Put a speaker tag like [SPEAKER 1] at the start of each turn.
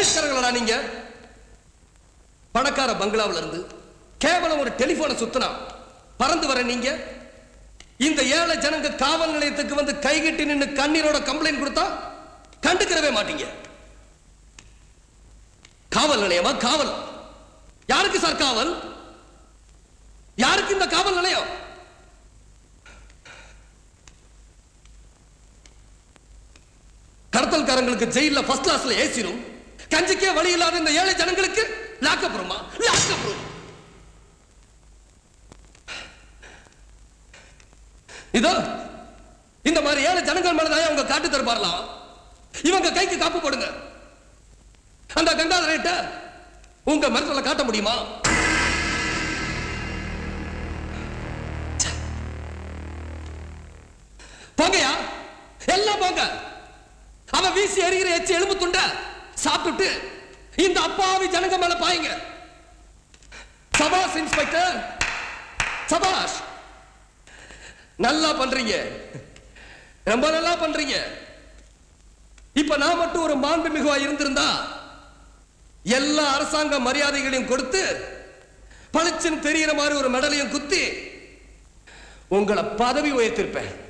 [SPEAKER 1] போலீஸ்காரங்களா நீங்க பணக்கார பங்களாவுல இருந்து கேவலம் ஒரு டெலிபோனை சுத்தினா பறந்து வர நீங்க இந்த ஏழை ஜனங்க காவல் நிலையத்துக்கு வந்து கைகட்டி நின்னு கண்ணீரோட கம்ப்ளைண்ட் கொடுத்தா கண்டுக்கிறவே மாட்டீங்க காவல் நிலையமா காவல் யாருக்கு சார் காவல் யாருக்கு இந்த காவல் நிலையம் கடத்தல்காரங்களுக்கு ஜெயில ஃபர்ஸ்ட் கிளாஸ்ல ஏசி ரூம் கஞ்சிக்கே வழி இல்லாத இந்த ஏழை ஜனங்களுக்கு லாக்கப் ரூமா லாக்கப் ரூம் இதோ இந்த மாதிரி ஏழை ஜனங்கள் மேலதான் அவங்க காட்டு தருப்பாரலாம் இவங்க கைக்கு காப்பு போடுங்க அந்த கங்காதரேட்ட உங்க மரத்துல காட்ட முடியுமா ச்சே. போங்கயா எல்லாம் போங்க அவன் வீசி எறிகிற எச்சி எலும்பு துண்ட சாப்பிட்டுட்டு இந்த அப்பாவி ஜனங்க மேல பாயுங்க சபாஷ் இன்ஸ்பெக்டர் சபாஷ் நல்லா பண்றீங்க ரொம்ப நல்லா பண்றீங்க இப்ப நான் மட்டும் ஒரு மாண்பு மிகுவா இருந்திருந்தா எல்லா அரசாங்க மரியாதைகளையும் கொடுத்து பளிச்சுன்னு தெரியிற மாதிரி ஒரு மெடலையும் குத்தி உங்களை பதவி உயர்த்திருப்பேன்